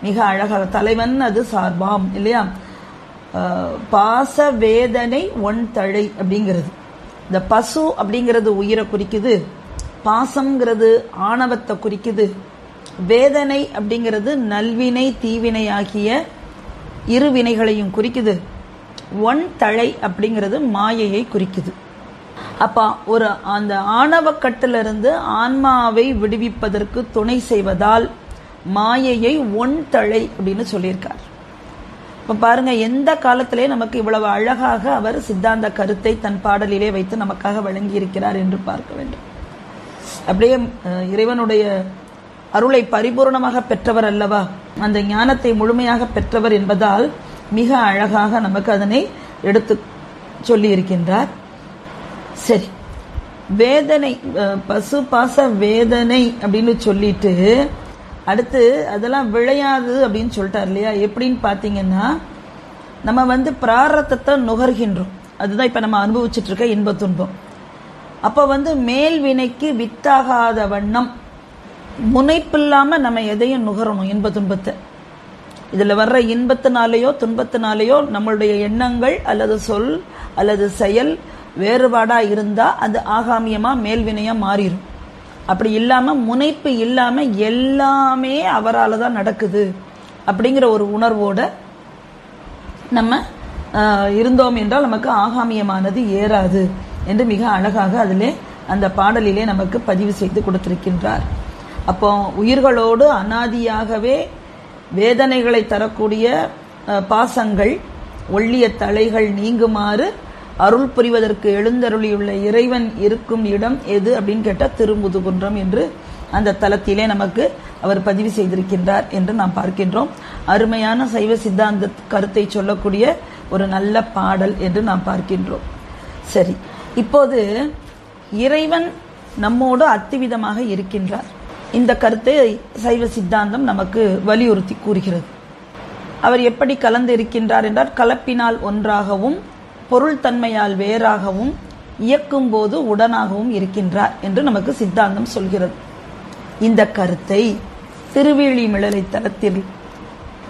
மிக அழகாக தலைவன் அது சார்பாம் இல்லையா அஹ், பாச வேதனை ஒன் தழை அப்படிங்கிறது இந்த பசு அப்படிங்கிறது உயிரை குறிக்குது பாசம்ங்கிறது ஆணவத்தை குறிக்குது வேதனை அப்படிங்கிறது நல்வினை தீவினை ஆகிய இரு வினைகளையும் குறிக்குது ஒன் தழை அப்படிங்கிறது மாயையை குறிக்குது அப்ப ஒரு அந்த ஆணவக்கட்டிலிருந்து ஆன்மாவை விடுவிப்பதற்கு துணை செய்வதால் மாயையை ஒன் தழை அப்படின்னு சொல்லியிருக்கார் இப்ப பாருங்க எந்த காலத்திலே நமக்கு இவ்வளவு அழகாக அவர் சித்தாந்த கருத்தை தன் பாடலிலே வைத்து நமக்காக வழங்கி இருக்கிறார் என்று பார்க்க வேண்டும் அப்படியே அஹ், இறைவனுடைய அருளை பரிபூர்ணமாக பெற்றவர் அல்லவா அந்த ஞானத்தை முழுமையாக பெற்றவர் என்பதால் மிக அழகாக நமக்கு அதனை எடுத்து சொல்லி இருக்கின்றார் சரி வேதனை அஹ், பசு பாச வேதனை அப்படின்னு சொல்லிட்டு அடுத்து அதெல்லாம் விளையாது அப்படின்னு சொல்லிட்டார் இல்லையா எப்படின்னு பார்த்தீங்கன்னா நம்ம வந்து பிராரத்தத்தை நுகர்கின்றோம் அதுதான் இப்ப நம்ம அனுபவிச்சுட்டு இருக்க இன்ப துன்பம் அப்ப வந்து மேல் வினைக்கு வித்தாகாத வண்ணம் முனைப்பில்லாம நம்ம எதையும் நுகரணும் இன்ப துன்பத்தை இதுல வர்ற இன்பத்தினாலேயோ துன்பத்தினாலேயோ நம்மளுடைய எண்ணங்கள் அல்லது சொல் அல்லது செயல் வேறுபாடா இருந்தா அது ஆகாமியமா மேல்வினையா மாறிடும் அப்படி இல்லாம முனைப்பு இல்லாம எல்லாமே அவரால தான் நடக்குது அப்படிங்கிற ஒரு உணர்வோட நம்ம ஆஹ், இருந்தோம் என்றால் நமக்கு ஆகாமியமானது ஏறாது என்று மிக அழகாக அதிலே அந்த பாடலிலே நமக்கு பதிவு செய்து கொடுத்திருக்கின்றார் அப்போ உயிர்களோடு அனாதியாகவே வேதனைகளை தரக்கூடிய ஆஹ், பாசங்கள் ஒள்ளிய தலைகள் நீங்குமாறு அருள் புரிவதற்கு எழுந்தருளியுள்ள இறைவன் இருக்கும் இடம் எது அப்படின்னு கேட்டா திருமுதுகுன்றம் என்று அந்த தலத்திலே நமக்கு அவர் பதிவு செய்திருக்கின்றார் என்று நாம் பார்க்கின்றோம் அருமையான சைவ சித்தாந்த கருத்தை சொல்லக்கூடிய ஒரு நல்ல பாடல் என்று நாம் பார்க்கின்றோம் சரி இப்போது இறைவன் நம்மோடு அத்திவிதமாக இருக்கின்றார் இந்த கருத்தை சைவ சித்தாந்தம் நமக்கு வலியுறுத்தி கூறுகிறது அவர் எப்படி கலந்து இருக்கின்றார் என்றால் கலப்பினால் ஒன்றாகவும் பொருள் தன்மையால் வேறாகவும் இயக்கும் போது உடனாகவும் இருக்கின்றார் என்று நமக்கு சித்தாந்தம் சொல்கிறது இந்த கருத்தை திருவேளிமிழலை தலத்தில்